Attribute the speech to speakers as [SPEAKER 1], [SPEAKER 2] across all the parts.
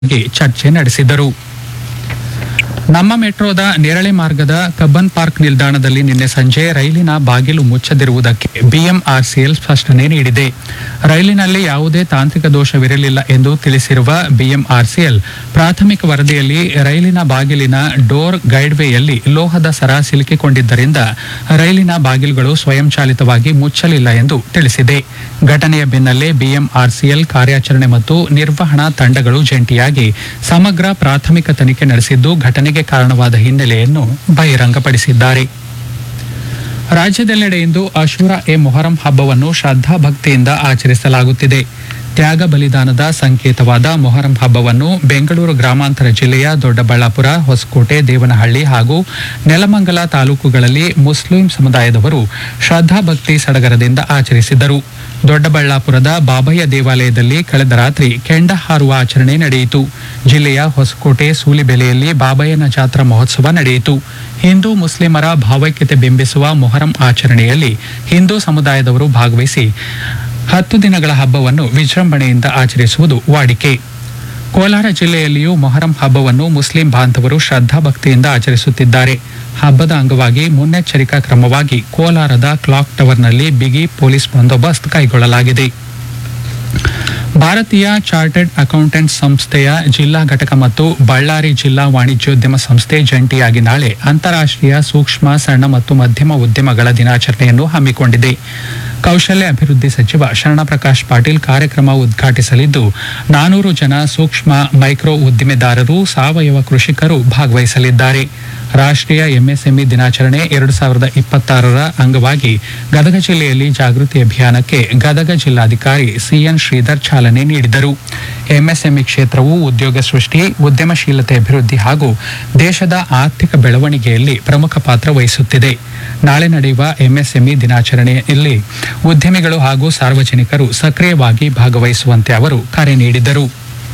[SPEAKER 1] ಬಗ್ಗೆ ಚರ್ಚೆ ನಡೆಸಿದರು ನಮ್ಮ ಮೆಟ್ರೋದ ನೇರಳೆ ಮಾರ್ಗದ ಕಬ್ಬನ್ ಪಾರ್ಕ್ ನಿಲ್ದಾಣದಲ್ಲಿ ನಿನ್ನೆ ಸಂಜೆ ರೈಲಿನ ಬಾಗಿಲು ಮುಚ್ಚದಿರುವುದಕ್ಕೆ ಬಿಎಂಆರ್ಸಿಎಲ್ ಸ್ಪಷ್ಟನೆ ನೀಡಿದೆ ರೈಲಿನಲ್ಲಿ ಯಾವುದೇ ತಾಂತ್ರಿಕ ದೋಷವಿರಲಿಲ್ಲ ಎಂದು ತಿಳಿಸಿರುವ ಬಿಎಂಆರ್ಸಿಎಲ್ ಪ್ರಾಥಮಿಕ ವರದಿಯಲ್ಲಿ ರೈಲಿನ ಬಾಗಿಲಿನ ಡೋರ್ ಗೈಡ್ವೇಯಲ್ಲಿ ಲೋಹದ ಸರ ಸಿಲುಕಿಕೊಂಡಿದ್ದರಿಂದ ರೈಲಿನ ಬಾಗಿಲುಗಳು ಸ್ವಯಂಚಾಲಿತವಾಗಿ ಮುಚ್ಚಲಿಲ್ಲ ಎಂದು ತಿಳಿಸಿದೆ ಘಟನೆಯ ಬೆನ್ನಲ್ಲೇ ಬಿಎಂಆರ್ಸಿಎಲ್ ಕಾರ್ಯಾಚರಣೆ ಮತ್ತು ನಿರ್ವಹಣಾ ತಂಡಗಳು ಜಂಟಿಯಾಗಿ ಸಮಗ್ರ ಪ್ರಾಥಮಿಕ ತನಿಖೆ ನಡೆಸಿದ್ದು ಘಟನೆಗೆ ಕಾರಣವಾದ ಹಿನ್ನೆಲೆಯನ್ನು ಬಹಿರಂಗಪಡಿಸಿದ್ದಾರೆ ರಾಜ್ಯದೆಲ್ಲೆಡೆ ಇಂದು ಅಶೂರ ಎ ಮೊಹರಂ ಹಬ್ಬವನ್ನು ಶ್ರದ್ಧಾ ಭಕ್ತಿಯಿಂದ ಆಚರಿಸಲಾಗುತ್ತಿದೆ ತ್ಯಾಗ ಬಲಿದಾನದ ಸಂಕೇತವಾದ ಮೊಹರಂ ಹಬ್ಬವನ್ನು ಬೆಂಗಳೂರು ಗ್ರಾಮಾಂತರ ಜಿಲ್ಲೆಯ ದೊಡ್ಡಬಳ್ಳಾಪುರ ಹೊಸಕೋಟೆ ದೇವನಹಳ್ಳಿ ಹಾಗೂ ನೆಲಮಂಗಲ ತಾಲೂಕುಗಳಲ್ಲಿ ಮುಸ್ಲಿಂ ಸಮುದಾಯದವರು ಶ್ರದ್ಧಾಭಕ್ತಿ ಸಡಗರದಿಂದ ಆಚರಿಸಿದರು ದೊಡ್ಡಬಳ್ಳಾಪುರದ ಬಾಬಯ್ಯ ದೇವಾಲಯದಲ್ಲಿ ಕಳೆದ ರಾತ್ರಿ ಕೆಂಡ ಹಾರುವ ಆಚರಣೆ ನಡೆಯಿತು ಜಿಲ್ಲೆಯ ಹೊಸಕೋಟೆ ಸೂಲಿಬೆಲೆಯಲ್ಲಿ ಬಾಬಯ್ಯನ ಜಾತ್ರಾ ಮಹೋತ್ಸವ ನಡೆಯಿತು ಹಿಂದೂ ಮುಸ್ಲಿಮರ ಭಾವೈಕ್ಯತೆ ಬಿಂಬಿಸುವ ಮೊಹರಂ ಆಚರಣೆಯಲ್ಲಿ ಹಿಂದೂ ಸಮುದಾಯದವರು ಭಾಗವಹಿಸಿ ಹತ್ತು ದಿನಗಳ ಹಬ್ಬವನ್ನು ವಿಜೃಂಭಣೆಯಿಂದ ಆಚರಿಸುವುದು ವಾಡಿಕೆ ಕೋಲಾರ ಜಿಲ್ಲೆಯಲ್ಲಿಯೂ ಮೊಹರಂ ಹಬ್ಬವನ್ನು ಮುಸ್ಲಿಂ ಬಾಂಧವರು ಶ್ರದ್ಧಾಭಕ್ತಿಯಿಂದ ಆಚರಿಸುತ್ತಿದ್ದಾರೆ ಹಬ್ಬದ ಅಂಗವಾಗಿ ಮುನ್ನೆಚ್ಚರಿಕಾ ಕ್ರಮವಾಗಿ ಕೋಲಾರದ ಕ್ಲಾಕ್ ಟವರ್ನಲ್ಲಿ ಬಿಗಿ ಪೊಲೀಸ್ ಬಂದೋಬಸ್ತ್ ಕೈಗೊಳ್ಳಲಾಗಿದೆ ಭಾರತೀಯ ಚಾರ್ಟರ್ಡ್ ಅಕೌಂಟೆಂಟ್ ಸಂಸ್ಥೆಯ ಜಿಲ್ಲಾ ಘಟಕ ಮತ್ತು ಬಳ್ಳಾರಿ ಜಿಲ್ಲಾ ವಾಣಿಜ್ಯೋದ್ಯಮ ಸಂಸ್ಥೆ ಜಂಟಿಯಾಗಿ ನಾಳೆ ಅಂತಾರಾಷ್ಟ್ರೀಯ ಸೂಕ್ಷ್ಮ ಸಣ್ಣ ಮತ್ತು ಮಧ್ಯಮ ಉದ್ಯಮಗಳ ದಿನಾಚರಣೆಯನ್ನು ಹಮ್ಮಿಕೊಂಡಿದೆ ಕೌಶಲ್ಯ ಅಭಿವೃದ್ಧಿ ಸಚಿವ ಶರಣಪ್ರಕಾಶ್ ಪಾಟೀಲ್ ಕಾರ್ಯಕ್ರಮ ಉದ್ಘಾಟಿಸಲಿದ್ದು ನಾನೂರು ಜನ ಸೂಕ್ಷ್ಮ ಮೈಕ್ರೋ ಉದ್ದಿಮೆದಾರರು ಸಾವಯವ ಕೃಷಿಕರು ಭಾಗವಹಿಸಲಿದ್ದಾರೆ ರಾಷ್ಟ್ರೀಯ ಎಂಎಸ್ಎಂಇ ದಿನಾಚರಣೆ ಎರಡು ಸಾವಿರದ ಇಪ್ಪತ್ತಾರರ ಅಂಗವಾಗಿ ಗದಗ ಜಿಲ್ಲೆಯಲ್ಲಿ ಜಾಗೃತಿ ಅಭಿಯಾನಕ್ಕೆ ಗದಗ ಜಿಲ್ಲಾಧಿಕಾರಿ ಸಿಎನ್ ಶ್ರೀಧರ್ ಚಾಲನೆ ನೀಡಿದರು ಎಂಎಸ್ಎಂಇ ಕ್ಷೇತ್ರವು ಉದ್ಯೋಗ ಸೃಷ್ಟಿ ಉದ್ಯಮಶೀಲತೆ ಅಭಿವೃದ್ಧಿ ಹಾಗೂ ದೇಶದ ಆರ್ಥಿಕ ಬೆಳವಣಿಗೆಯಲ್ಲಿ ಪ್ರಮುಖ ಪಾತ್ರ ವಹಿಸುತ್ತಿದೆ ನಾಳೆ ನಡೆಯುವ ಎಂಎಸ್ಎಂಇ ದಿನಾಚರಣೆಯಲ್ಲಿ ಉದ್ಯಮಿಗಳು ಹಾಗೂ ಸಾರ್ವಜನಿಕರು ಸಕ್ರಿಯವಾಗಿ ಭಾಗವಹಿಸುವಂತೆ ಅವರು ಕರೆ ನೀಡಿದರು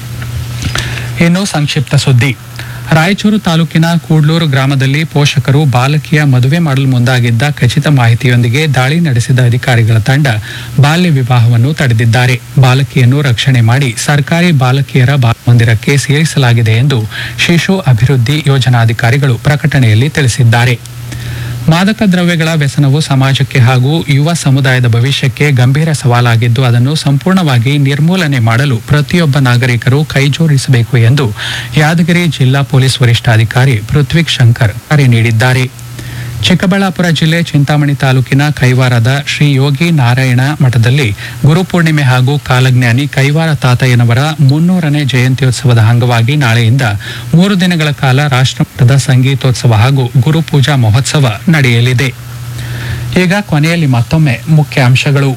[SPEAKER 1] ಇನ್ನು ಸಂಕ್ಷಿಪ್ತ ಸುದ್ದಿ ರಾಯಚೂರು ತಾಲೂಕಿನ ಕೂಡ್ಲೂರು ಗ್ರಾಮದಲ್ಲಿ ಪೋಷಕರು ಬಾಲಕಿಯ ಮದುವೆ ಮಾಡಲು ಮುಂದಾಗಿದ್ದ ಖಚಿತ ಮಾಹಿತಿಯೊಂದಿಗೆ ದಾಳಿ ನಡೆಸಿದ ಅಧಿಕಾರಿಗಳ ತಂಡ ಬಾಲ್ಯ ವಿವಾಹವನ್ನು ತಡೆದಿದ್ದಾರೆ ಬಾಲಕಿಯನ್ನು ರಕ್ಷಣೆ ಮಾಡಿ ಸರ್ಕಾರಿ ಬಾಲಕಿಯರ ಮಂದಿರಕ್ಕೆ ಸೇರಿಸಲಾಗಿದೆ ಎಂದು ಶಿಶು ಅಭಿವೃದ್ಧಿ ಯೋಜನಾಧಿಕಾರಿಗಳು ಪ್ರಕಟಣೆಯಲ್ಲಿ ತಿಳಿಸಿದ್ದಾರೆ ಮಾದಕ ದ್ರವ್ಯಗಳ ವ್ಯಸನವು ಸಮಾಜಕ್ಕೆ ಹಾಗೂ ಯುವ ಸಮುದಾಯದ ಭವಿಷ್ಯಕ್ಕೆ ಗಂಭೀರ ಸವಾಲಾಗಿದ್ದು ಅದನ್ನು ಸಂಪೂರ್ಣವಾಗಿ ನಿರ್ಮೂಲನೆ ಮಾಡಲು ಪ್ರತಿಯೊಬ್ಬ ನಾಗರಿಕರು ಕೈಜೋಡಿಸಬೇಕು ಎಂದು ಯಾದಗಿರಿ ಜಿಲ್ಲಾ ಪೊಲೀಸ್ ವರಿಷ್ಠಾಧಿಕಾರಿ ಪೃಥ್ವಿಕ್ ಶಂಕರ್ ಕರೆ ನೀಡಿದ್ದಾರೆ ಚಿಕ್ಕಬಳ್ಳಾಪುರ ಜಿಲ್ಲೆ ಚಿಂತಾಮಣಿ ತಾಲೂಕಿನ ಕೈವಾರದ ಶ್ರೀ ಯೋಗಿ ನಾರಾಯಣ ಮಠದಲ್ಲಿ ಗುರುಪೂರ್ಣಿಮೆ ಹಾಗೂ ಕಾಲಜ್ಞಾನಿ ಕೈವಾರ ತಾತಯ್ಯನವರ ಮುನ್ನೂರನೇ ಜಯಂತ್ಯೋತ್ಸವದ ಅಂಗವಾಗಿ ನಾಳೆಯಿಂದ ಮೂರು ದಿನಗಳ ಕಾಲ ರಾಷ್ಟ್ರಮಟ್ಟದ ಸಂಗೀತೋತ್ಸವ ಹಾಗೂ ಗುರುಪೂಜಾ ಮಹೋತ್ಸವ ನಡೆಯಲಿದೆ ಈಗ ಕೊನೆಯಲ್ಲಿ ಮತ್ತೊಮ್ಮೆ ಮುಖ್ಯ ಅಂಶಗಳು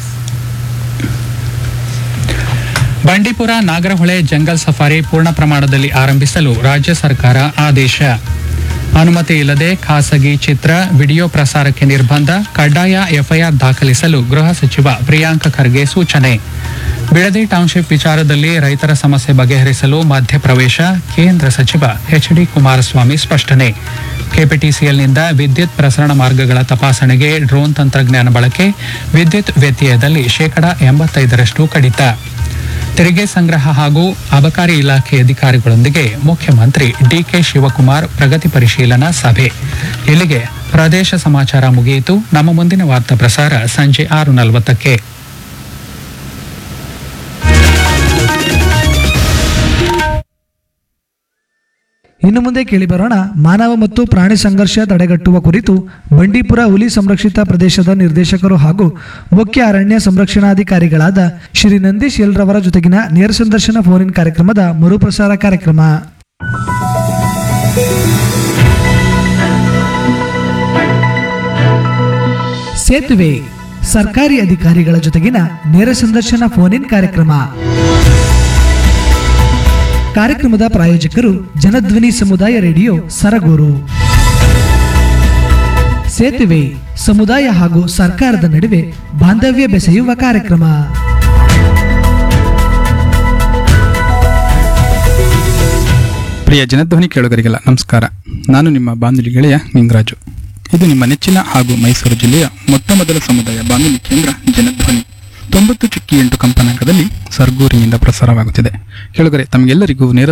[SPEAKER 1] ಬಂಡೀಪುರ ನಾಗರಹೊಳೆ ಜಂಗಲ್ ಸಫಾರಿ ಪೂರ್ಣ ಪ್ರಮಾಣದಲ್ಲಿ ಆರಂಭಿಸಲು ರಾಜ್ಯ ಸರ್ಕಾರ ಆದೇಶ ಅನುಮತಿ ಇಲ್ಲದೆ ಖಾಸಗಿ ಚಿತ್ರ ವಿಡಿಯೋ ಪ್ರಸಾರಕ್ಕೆ ನಿರ್ಬಂಧ ಕಡ್ಡಾಯ ಎಫ್ಐಆರ್ ದಾಖಲಿಸಲು ಗೃಹ ಸಚಿವ ಪ್ರಿಯಾಂಕ ಖರ್ಗೆ ಸೂಚನೆ ಬಿಡದಿ ಟೌನ್ಶಿಪ್ ವಿಚಾರದಲ್ಲಿ ರೈತರ ಸಮಸ್ಯೆ ಬಗೆಹರಿಸಲು ಮಧ್ಯಪ್ರವೇಶ ಕೇಂದ್ರ ಸಚಿವ ಎಚ್ ಡಿ ಕುಮಾರಸ್ವಾಮಿ ಸ್ಪಷ್ಟನೆ ಕೆಪಿಟಿಸಿಎಲ್ನಿಂದ ವಿದ್ಯುತ್ ಪ್ರಸರಣ ಮಾರ್ಗಗಳ ತಪಾಸಣೆಗೆ ಡ್ರೋನ್ ತಂತ್ರಜ್ಞಾನ ಬಳಕೆ ವಿದ್ಯುತ್ ವ್ಯತ್ಯಯದಲ್ಲಿ ಶೇಕಡ ಎಂಬತ್ತೈದರಷ್ಟು ಕಡಿತ ತೆರಿಗೆ ಸಂಗ್ರಹ ಹಾಗೂ ಅಬಕಾರಿ ಇಲಾಖೆ ಅಧಿಕಾರಿಗಳೊಂದಿಗೆ ಮುಖ್ಯಮಂತ್ರಿ ಡಿಕೆ ಶಿವಕುಮಾರ್ ಪ್ರಗತಿ ಪರಿಶೀಲನಾ ಸಭೆ ಇಲ್ಲಿಗೆ ಪ್ರದೇಶ ಸಮಾಚಾರ ಮುಗಿಯಿತು ನಮ್ಮ ಮುಂದಿನ ವಾರ್ತಾ ಪ್ರಸಾರ ಸಂಜೆ ಆರು ನಲವತ್ತಕ್ಕೆ
[SPEAKER 2] ಇನ್ನು ಮುಂದೆ ಕೇಳಿಬರೋಣ ಮಾನವ ಮತ್ತು ಪ್ರಾಣಿ ಸಂಘರ್ಷ ತಡೆಗಟ್ಟುವ ಕುರಿತು ಬಂಡೀಪುರ ಹುಲಿ ಸಂರಕ್ಷಿತ ಪ್ರದೇಶದ ನಿರ್ದೇಶಕರು ಹಾಗೂ ಮುಖ್ಯ ಅರಣ್ಯ ಸಂರಕ್ಷಣಾಧಿಕಾರಿಗಳಾದ ಶ್ರೀ ನಂದೀಶ್ ಎಲ್ ರವರ ಜೊತೆಗಿನ ನೇರ ಸಂದರ್ಶನ ಫೋನ್ ಇನ್ ಕಾರ್ಯಕ್ರಮದ ಮರುಪ್ರಸಾರ ಕಾರ್ಯಕ್ರಮ ಸೇತುವೆ ಸರ್ಕಾರಿ ಅಧಿಕಾರಿಗಳ ಜೊತೆಗಿನ ನೇರ ಸಂದರ್ಶನ ಫೋನ್ ಇನ್ ಕಾರ್ಯಕ್ರಮ ಕಾರ್ಯಕ್ರಮದ ಪ್ರಾಯೋಜಕರು ಜನಧ್ವನಿ ಸಮುದಾಯ ರೇಡಿಯೋ ಸರಗೂರು ಸೇತುವೆ ಸಮುದಾಯ ಹಾಗೂ ಸರ್ಕಾರದ ನಡುವೆ ಬಾಂಧವ್ಯ ಬೆಸೆಯುವ ಕಾರ್ಯಕ್ರಮ
[SPEAKER 3] ಪ್ರಿಯ ಜನಧ್ವನಿ ಕೇಳುಗರಿಗೆಲ್ಲ ನಮಸ್ಕಾರ ನಾನು ನಿಮ್ಮ ಬಾನುಲಿ ಗೆಳೆಯ ನಿಂಗರಾಜು ಇದು ನಿಮ್ಮ ನೆಚ್ಚಿನ ಹಾಗೂ ಮೈಸೂರು ಜಿಲ್ಲೆಯ ಮೊಟ್ಟ ಮೊದಲ ಸಮುದಾಯ ಬಾನುಲಿ ಕೇಂದ್ರ ಜನಧ್ವನಿ ತೊಂಬತ್ತು ಚುಕ್ಕಿ ಎಂಟು ಕಂಪನಾಂಕದಲ್ಲಿ ಸರ್ಗೂರಿನಿಂದ ಪ್ರಸಾರವಾಗುತ್ತಿದೆ ಕೆಳಗರೆ ತಮಗೆಲ್ಲರಿಗೂ ನೇರ